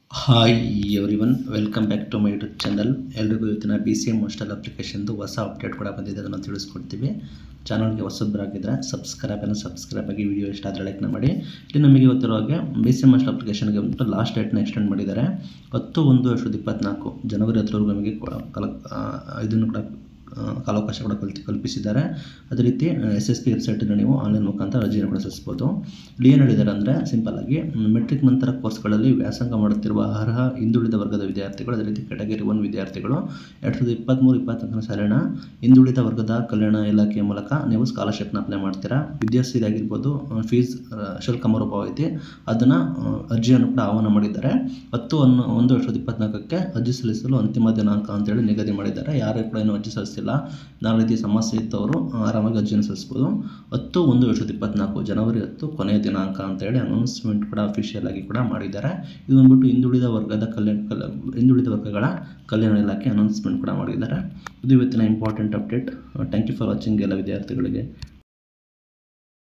hi everyone welcome back to my YouTube channel ಎಲ್ರಿಗೂ ಇವತ್ತಿನ B C M hostel ಅಪ್ಲಿಕೇಶನ್ದು ಹೊಸ update ಕೂಡ ಬಂದಿದೆ ಅದನ್ನು ತಿಳಿಸ್ಕೊಡ್ತೀವಿ ಚಾನಲ್ಗೆ ಹೊಸಬ್ರಾಗಿದ್ದರೆ ಸಬ್ಸ್ಕ್ರೈಬ್ ಅನ್ನು ಸಬ್ಸ್ಕ್ರೈಬ್ ಆಗಿ ವಿಡಿಯೋ ಇಷ್ಟ ಆದರೆ ಲೈಕ್ನ ಮಾಡಿ ಇಲ್ಲಿ ನಮಗೆ ಗೊತ್ತಿರೋ ಹಾಗೆ ಬಿ ಸಿ ಎಮ್ ಹಾಸ್ಟೆಲ್ ಅಪ್ಲಿಕೇಶನ್ಗೆ ಬಂದ್ಬಿಟ್ಟು ಲಾಸ್ಟ್ ಡೇಟ್ನ ಎಕ್ಸ್ಟೆಂಡ್ ಮಾಡಿದ್ದಾರೆ ಹತ್ತು ಒಂದು ಎರಡು ಸಾವಿರದ ಇಪ್ಪತ್ನಾಲ್ಕು ಜನವರಿ ಹತ್ತರವರೆಗೂ ನಮಗೆ ಕೊ- ಕಲ ಆ, ಇದನ್ನು ಕೂಡ ಆ, ಕಾಲಾವಕಾಶ ಕೂಡ ಕಲ್ತಿ ಕಲ್ಪಿಸಿದ್ದಾರೆ ಅದೇ ರೀತಿ ಎಸ್ ಎಸ್ ಪಿ ವೆಬ್ಸೈಟನ್ನು ನೀವು ಆನ್ಲೈನ್ ಮುಖಾಂತರ ಅರ್ಜಿಯನ್ನು ಕೂಡ ಸಲ್ಲಿಸ್ಬೋದು ಇಲ್ಲಿ ಏನು ಹೇಳಿದ್ದಾರೆ ಅಂದರೆ ಸಿಂಪಲ್ ಆಗಿ ಮೆಟ್ರಿಕ್ ನಂತರ ಕೋರ್ಸ್ಗಳಲ್ಲಿ ವ್ಯಾಸಂಗ ಮಾಡುತ್ತಿರುವ ಅರ್ಹ ಹಿಂದುಳಿದ ವರ್ಗದ ವಿದ್ಯಾರ್ಥಿಗಳು ಅದೇ ರೀತಿ ಕೆಟಗರಿ ಒನ್ ವಿದ್ಯಾರ್ಥಿಗಳು ಎರಡು ಸಾವಿರದ ಇಪ್ಪತ್ತ್ಮೂರು ಇಪ್ಪತ್ನಾಲ್ಕನೇ ಸಾಲಿನ ಹಿಂದುಳಿದ ವರ್ಗದ ಕಲ್ಯಾಣ ಇಲಾಖೆಯ ಮೂಲಕ ನೀವು ಸ್ಕಾಲರ್ಶಿಪ್ನ ಅಪ್ಲೈ ಮಾಡ್ತೀರಾ ವಿದ್ಯಾರ್ಥಿ ಆಗಿರ್ಬೋದು ಫೀಸ್ ಶುಲ್ಕ ಮರುಪಾವತಿ ಅದನ್ನು ಅರ್ಜಿಯನ್ನು ಕೂಡ ಆಹ್ವಾನ ಮಾಡಿದ್ದಾರೆ ಹತ್ತು ಒಂದು ಒಂದು ಎರಡು ಸಾವಿರದ ಇಪ್ಪತ್ನಾಲ್ಕಕ್ಕೆ ಅರ್ಜಿ ಸಲ್ಲಿಸಲು ಅಂತಿಮ ದಿನಾಂಕ ಅಂತೇಳಿ ನಿಗದಿ ಮಾಡಿದ್ದಾರೆ ಯಾರು ಕೂಡ ಇನ್ನೂ ಅರ್ಜಿ ಸಲ್ಲಿಸಿಲ್ಲ ನಾಳೆ ರೀತಿ ಸಮಸ್ಯೆ ಇದ್ದವರು ಆ, ಆರಾಮಾಗಿ ಅರ್ಜಿಯನ್ನು ಸಲ್ಲಿಸ್ಬೋದು ಹತ್ತು ಒಂದು ಎರಡು ಸಾವಿರದ ಇಪ್ಪತ್ನಾಲ್ಕು ಜನವರಿ ಹತ್ತು ಕೊನೆಯ ದಿನಾಂಕ ಅಂತೇಳಿ ಅನೌನ್ಸ್ಮೆಂಟ್ ಕೂಡ ಅಫಿಷಿಯಲ್ ಆಗಿ ಕೂಡ ಮಾಡಿದ್ದಾರೆ ಇದು ಬಂದ್ಬಿಟ್ಟು ಹಿಂದುಳಿದ ವರ್ಗದ ಕಲ್ಯಾಣ ಕಲ ಹಿಂದುಳಿದ ವರ್ಗಗಳ ಕಲ್ಯಾಣ ಇಲಾಖೆ ಅನೌನ್ಸ್ಮೆಂಟ್ ಕೂಡ ಮಾಡಿದ್ದಾರೆ ಇದು ಇವತ್ತಿನ important update thank you for watching ಎಲ್ಲ ವಿದ್ಯಾರ್ಥಿಗಳಿಗೆ